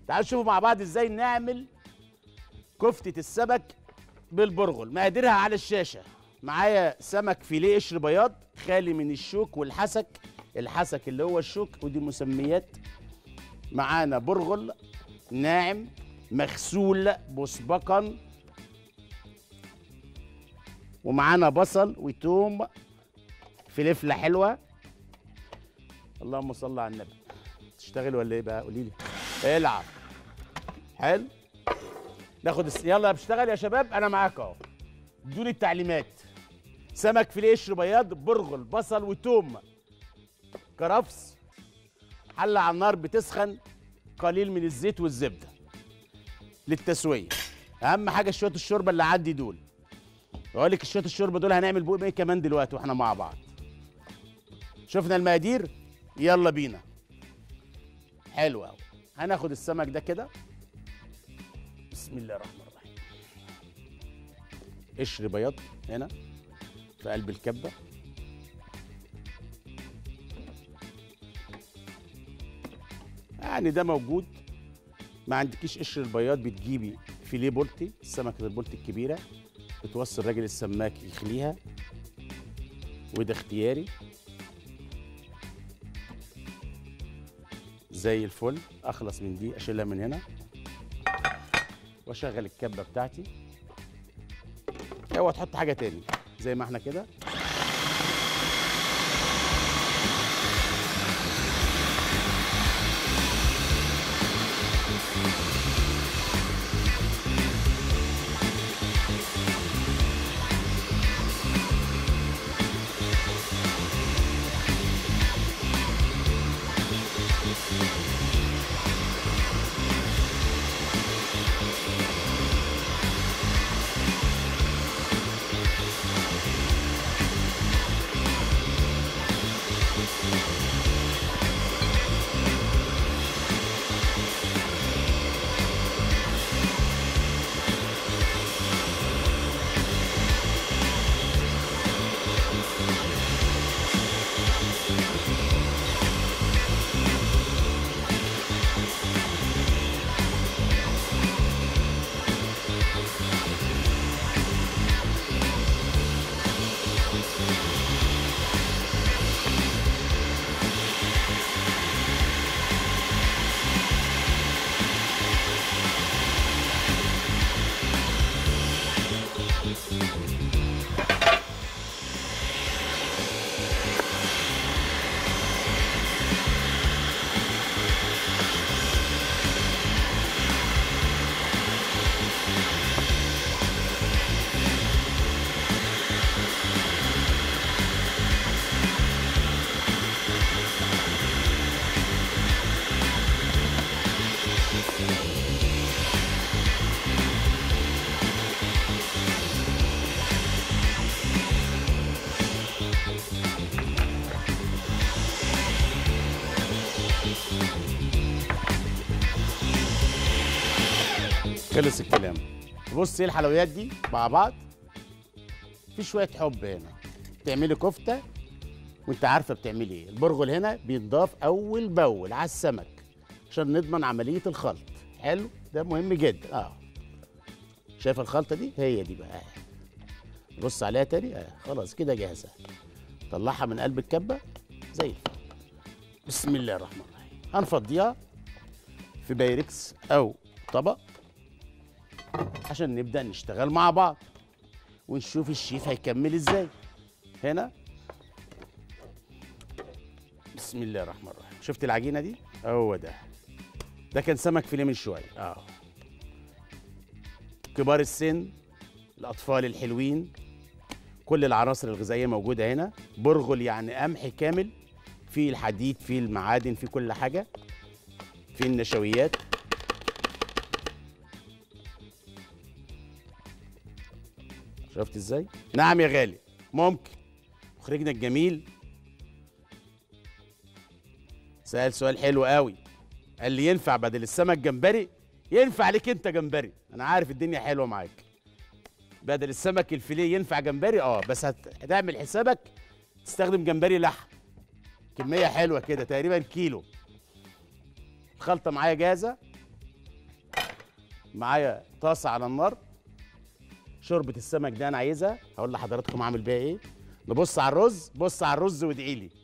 تعالوا نشوفوا مع بعض ازاي نعمل كفتة السمك بالبرغل مقاديرها على الشاشة معايا سمك فيليه قشر بياض خالي من الشوك والحسك الحسك اللي هو الشوك ودي مسميات معانا برغل ناعم مغسول مسبقا ومعانا بصل وتوم فلفله حلوه اللهم صل على النبي تشتغل ولا ايه بقى قولي لي العب حلو ناخد الس... يلا بشتغل يا شباب انا معاك اهو ادوني التعليمات سمك فيليه قشر بياض برغل بصل وتوم كرفس حله على النار بتسخن قليل من الزيت والزبده للتسويه اهم حاجه شويه الشوربه اللي عندي دول بقول لك شويه الشوربه دول هنعمل بقى ايه كمان دلوقتي واحنا مع بعض شفنا المقادير يلا بينا حلو قوي هناخد السمك ده كده بسم الله الرحمن الرحيم قشر بياض هنا في قلب الكبه يعني ده موجود ما عندكيش قشر البياض بتجيبي فيليه بولتي السمكه البولتي الكبيره بتوصي الراجل السماك يخليها وده اختياري زي الفل اخلص من دي اشيلها من هنا واشغل الكبه بتاعتي اوعى تحط حاجه تاني زي ما احنا كده خلص الكلام بص ايه الحلويات دي مع بعض في شويه حب هنا بتعملي كفته وانت عارفه بتعملي ايه البرغل هنا بينضاف اول باول على السمك عشان نضمن عمليه الخلط حلو ده مهم جدا اه شايف الخلطه دي هي دي بقى بص عليها تاني آه. خلاص كده جاهزه طلعها من قلب الكبه زي الفل بسم الله الرحمن الرحيم هنفضيها في بايركس او طبق عشان نبدا نشتغل مع بعض ونشوف الشيف هيكمل ازاي هنا بسم الله الرحمن الرحيم شفت العجينه دي هو ده ده كان سمك فيليه من شويه اه كبار السن الاطفال الحلوين كل العناصر الغذائيه موجوده هنا برغل يعني قمح كامل فيه الحديد فيه المعادن فيه كل حاجه فيه النشويات شفت ازاي نعم يا غالي ممكن مخرجنا الجميل سأل سؤال حلو قوي قال لي ينفع بدل السمك جمبري ينفع ليك انت جمبري انا عارف الدنيا حلوه معاك بدل السمك الفيليه ينفع جمبري اه بس هت- هتعمل حسابك تستخدم جمبري لحم كميه حلوه كده تقريبا كيلو الخلطه معايا جاهزه معايا طاسه على النار شوربه السمك دي انا عايزها هقول لحضراتكم اعمل بيها ايه نبص على الرز بص على الرز وادعي لي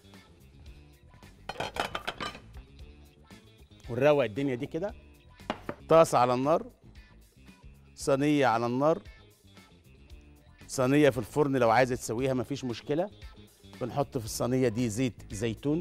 ونروق الدنيا دي كده طاسه على النار صينيه على النار صينيه في الفرن لو عايزه تسويها مفيش مشكله بنحط في الصينيه دي زيت زيتون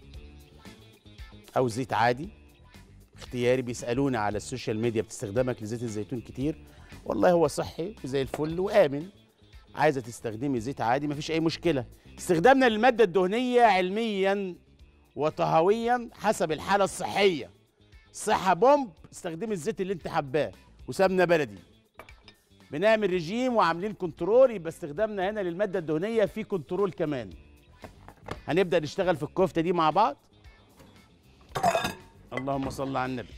او زيت عادي اختياري بيسالوني على السوشيال ميديا باستخدامك لزيت الزيتون كتير والله هو صحي وزي الفل وامن عايزه تستخدمي زيت عادي مفيش اي مشكله استخدامنا للماده الدهنيه علميا وطهويا حسب الحاله الصحيه صحه بومب استخدمي الزيت اللي انت حباه وسمنه بلدي بنعمل ريجيم وعاملين كنترول يبقى استخدامنا هنا للماده الدهنيه في كنترول كمان هنبدا نشتغل في الكفته دي مع بعض اللهم صل على النبي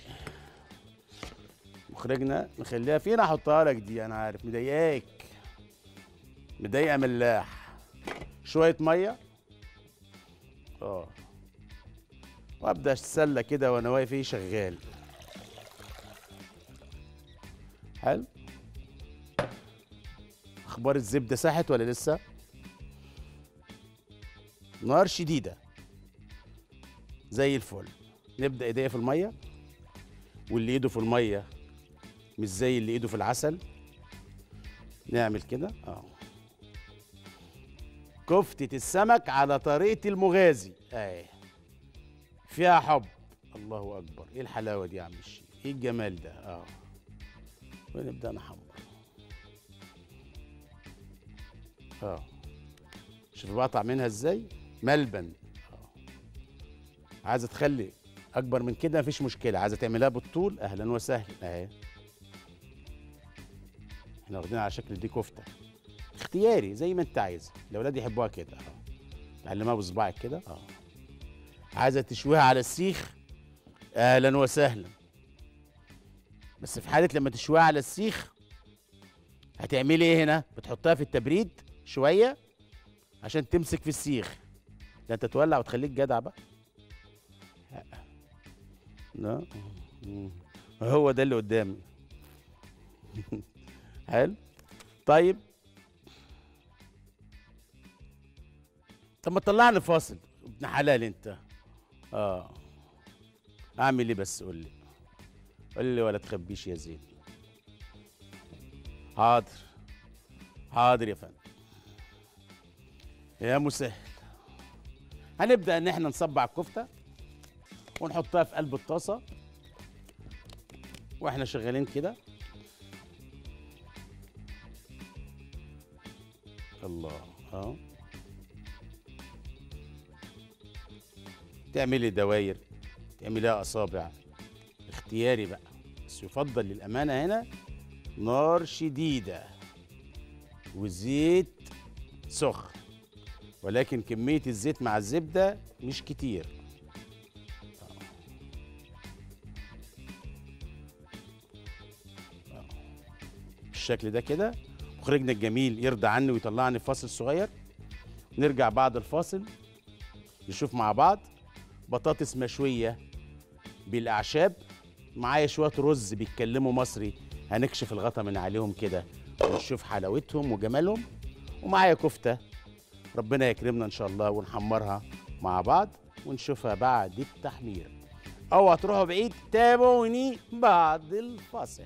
مخرجنا نخليها فين احطها لك دي انا عارف مضايقاك مضايقه ملاح شويه ميه اه وابدا اتسلى كده وانا واقف ايه شغال حلو اخبار الزبده ساحت ولا لسه نار شديده زي الفل نبدا ايديا في الميه واللي ايده في الميه مش زي اللي ايده في العسل نعمل كده اه كفتة السمك على طريقة المغازي اهي فيها حب الله اكبر ايه الحلاوة دي يا عم الشيخ ايه الجمال ده اه ونبدأ نحمر اه شوف بقطع منها ازاي ملبن اه عايزة تخلي اكبر من كده مفيش مشكلة عايزة تعملها بالطول اهلا وسهلا اهي احنا واخدين على شكل دي كفته اختياري زي ما انت عايز الاولاد يحبوها كده اه تعلمها بصباعك كده اه عايزه تشويها على السيخ اهلا وسهلا بس في حاله لما تشويها على السيخ هتعملي ايه هنا بتحطها في التبريد شويه عشان تمسك في السيخ ده انت تولع وتخليك جدع بقى لا مم. هو ده اللي قدامي حلو طيب طب ما تطلعني فاصل ابن حلال انت اه اعمل ايه بس قول لي قول لي ولا تخبيش يا زين حاضر حاضر يا فندم يا مسهل هنبدا ان احنا نصبع الكفته ونحطها في قلب الطاسه واحنا شغالين كده الله اه تعملي دواير تعمليها اصابع اختياري بقى بس يفضل للامانه هنا نار شديده وزيت سخن ولكن كميه الزيت مع الزبده مش كتير آه. بالشكل ده كده مخرجنا الجميل يرضى عني ويطلعني في فاصل صغير نرجع بعد الفاصل نشوف مع بعض بطاطس مشوية بالأعشاب معايا شوية رز بيتكلموا مصري هنكشف الغطا من عليهم كده ونشوف حلاوتهم وجمالهم ومعايا كفتة ربنا يكرمنا إن شاء الله ونحمرها مع بعض ونشوفها بعد التحمير اوعى تروحوا بعيد تابعوني بعد الفاصل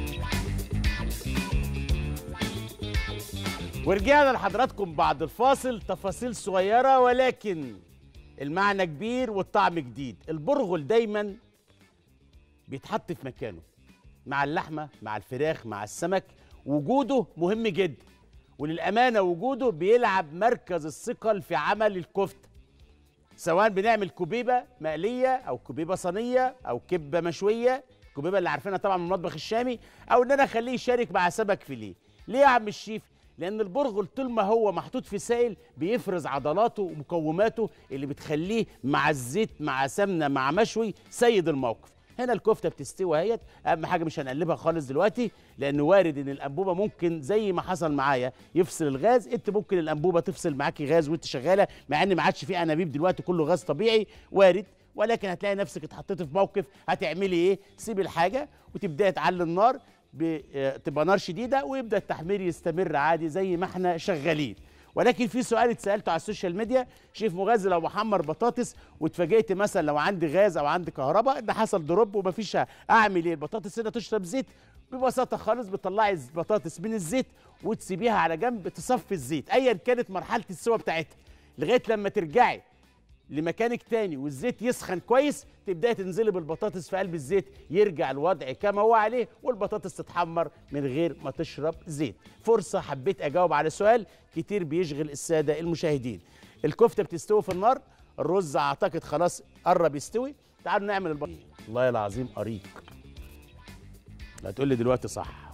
ورجعنا لحضراتكم بعد الفاصل تفاصيل صغيرة ولكن المعنى كبير والطعم جديد البرغل دايما بيتحط في مكانه مع اللحمة مع الفراخ مع السمك وجوده مهم جدا وللأمانة وجوده بيلعب مركز الثقل في عمل الكفتة سواء بنعمل كبيبة مقلية أو كبيبة صينية أو كبة مشوية الكبيبة اللي عارفينها طبعا من المطبخ الشامي أو إن أنا أخليه يشارك مع سمك فيليه ليه يا عم الشيف؟ لأن البرغل طول ما هو محطوط في سائل بيفرز عضلاته ومكوناته اللي بتخليه مع الزيت مع سمنة مع مشوي سيد الموقف هنا الكفته بتستوي اهيت اهم حاجه مش هنقلبها خالص دلوقتي لان وارد ان الانبوبه ممكن زي ما حصل معايا يفصل الغاز انت ممكن الانبوبه تفصل معاكي غاز وانت شغاله مع ان ما عادش في انابيب دلوقتي كله غاز طبيعي وارد ولكن هتلاقي نفسك اتحطيتي في موقف هتعملي ايه سيبي الحاجه وتبداي تعلي النار ب- آه، تبقى نار شديده ويبدا التحمير يستمر عادي زي ما احنا شغالين ولكن في سؤال اتسالته على السوشيال ميديا شيف مغازي لو بحمر بطاطس واتفاجئت مثلا لو عندي غاز او عندي كهرباء ان حصل دروب ومفيش اعمل ايه البطاطس هنا تشرب زيت ببساطه خالص بتطلعي البطاطس من الزيت وتسيبيها على جنب تصفي الزيت ايا كانت مرحله السوى بتاعتها لغايه لما ترجعي لمكانك تاني والزيت يسخن كويس تبداي تنزلي بالبطاطس في قلب الزيت يرجع الوضع كما هو عليه والبطاطس تتحمر من غير ما تشرب زيت فرصه حبيت اجاوب على سؤال كتير بيشغل الساده المشاهدين الكفته بتستوي في النار الرز اعتقد خلاص قرب يستوي تعالوا نعمل البطاطس والله العظيم قريق هتقول لي دلوقتي صح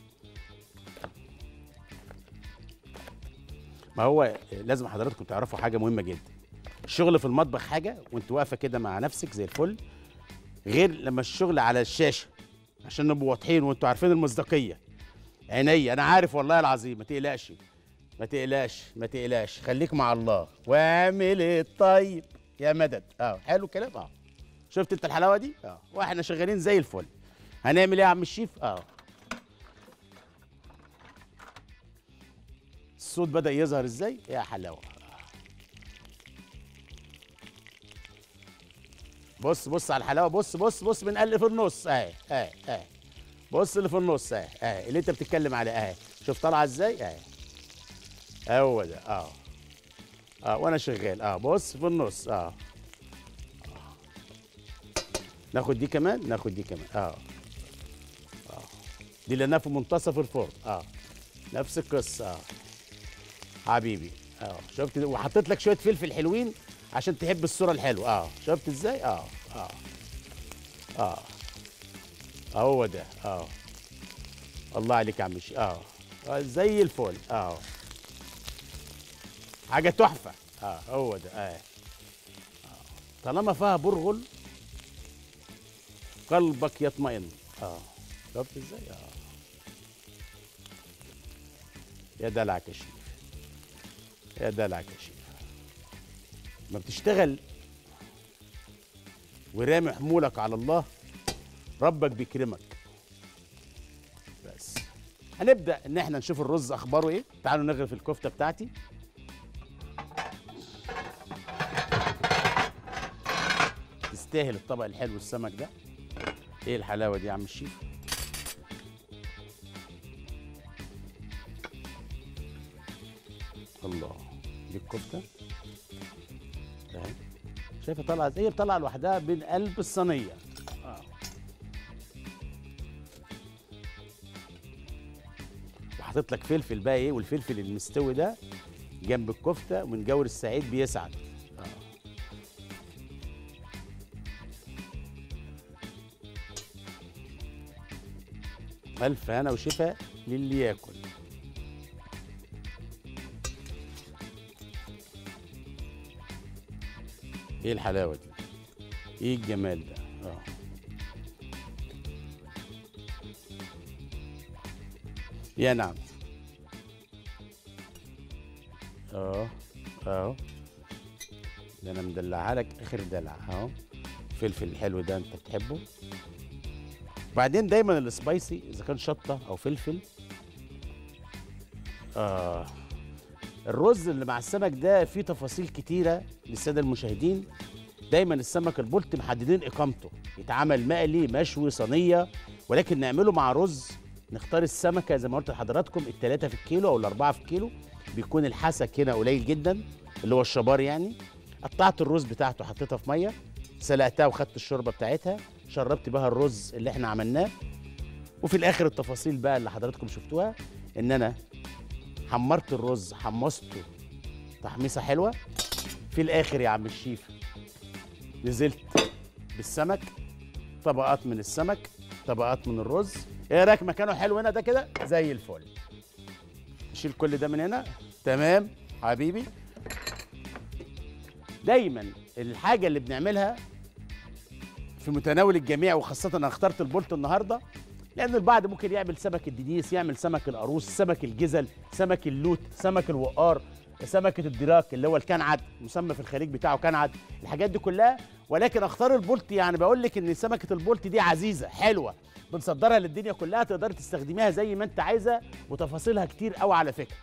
ما هو لازم حضراتكم تعرفوا حاجه مهمه جدا الشغل في المطبخ حاجه وانت واقفه كده مع نفسك زي الفل غير لما الشغل على الشاشه عشان نبقوا واضحين وانتوا عارفين المصداقيه عينيا انا عارف والله العظيم ما تقلقش ما تقلقش ما تقلقش خليك مع الله واعمل الطيب يا مدد اه حلو الكلام اه شفت انت الحلاوه دي اه واحنا شغالين زي الفل هنعمل ايه يا عم الشيف اه الصوت بدا يظهر ازاي يا حلاوه بص بص على الحلاوه بص بص بص بنقل في النص اهي اهي اهي بص اللي في النص اهي اهي اللي انت بتتكلم عليه اهي شوف طالعه ازاي اهي هو ده اه اه وانا شغال اه بص في النص اه آه. ناخد دي كمان ناخد دي كمان اه اه دي لانها في منتصف الفرن اه نفس القصه اه حبيبي اه شفت وحطيت لك شويه فلفل حلوين عشان تحب الصوره الحلوه اه شفت ازاي اه اه اه هو ده اه الله عليك يا عم الشيخ اه آه، زي الفل اه حاجه تحفه اه هو ده اه آه. طالما فيها برغل قلبك يطمئن اه شفت ازاي اه يا دلعك يا شيف يا دلعك يا شيف ما بتشتغل ورامي حمولك على الله ربك بيكرمك بس هنبدا ان احنا نشوف الرز اخباره ايه تعالوا نغرف الكفته بتاعتي تستاهل الطبق الحلو السمك ده ايه الحلاوه دي يا عم الشيف الله دي الكفته اهي شايفه طالعه ازاي هي بتطلع لوحدها من قلب الصينيه آه. وحاطط لك فلفل بقى ايه والفلفل المستوي ده جنب الكفته ومن جور السعيد بيسعد آه. الف هنا وشفا للي ياكل ايه الحلاوه دي ايه الجمال ده اه يا نعم اه اه ده انا مدلعها لك اخر دلع اهو الفلفل الحلو ده انت بتحبه وبعدين دايما السبايسي اذا كان شطه او فلفل آه الرز اللي مع السمك ده فيه تفاصيل كتيره للساده المشاهدين دايما السمك البلطي محددين اقامته يتعمل مقلي مشوي صينيه ولكن نعمله مع رز نختار السمكه زي ما قلت لحضراتكم الثلاثه في الكيلو او الاربعه في الكيلو بيكون الحسك هنا قليل جدا اللي هو الشبار يعني قطعت الرز بتاعته حطيتها في ميه سلقتها وخدت الشوربه بتاعتها شربت بها الرز اللي احنا عملناه وفي الاخر التفاصيل بقى اللي حضراتكم شفتوها ان انا حمرت الرز حمصته تحميصه حلوه في الاخر يا عم الشيف نزلت بالسمك طبقات من السمك طبقات من الرز ايه رايك مكانه حلو هنا ده كده زي الفل نشيل كل ده من هنا تمام حبيبي دايما الحاجه اللي بنعملها في متناول الجميع وخاصه انا اخترت البولت النهارده لان البعض ممكن يعمل سمك الدنيس يعمل سمك القاروص سمك الجزل سمك اللوت سمك الوقار سمكه الدراك اللي هو الكنعد مسمى في الخليج بتاعه كنعد الحاجات دي كلها ولكن اختار البولت يعني بقول لك ان سمكه البولت دي عزيزه حلوه بنصدرها للدنيا كلها تقدري تستخدميها زي ما انت عايزه وتفاصيلها كتير قوي على فكره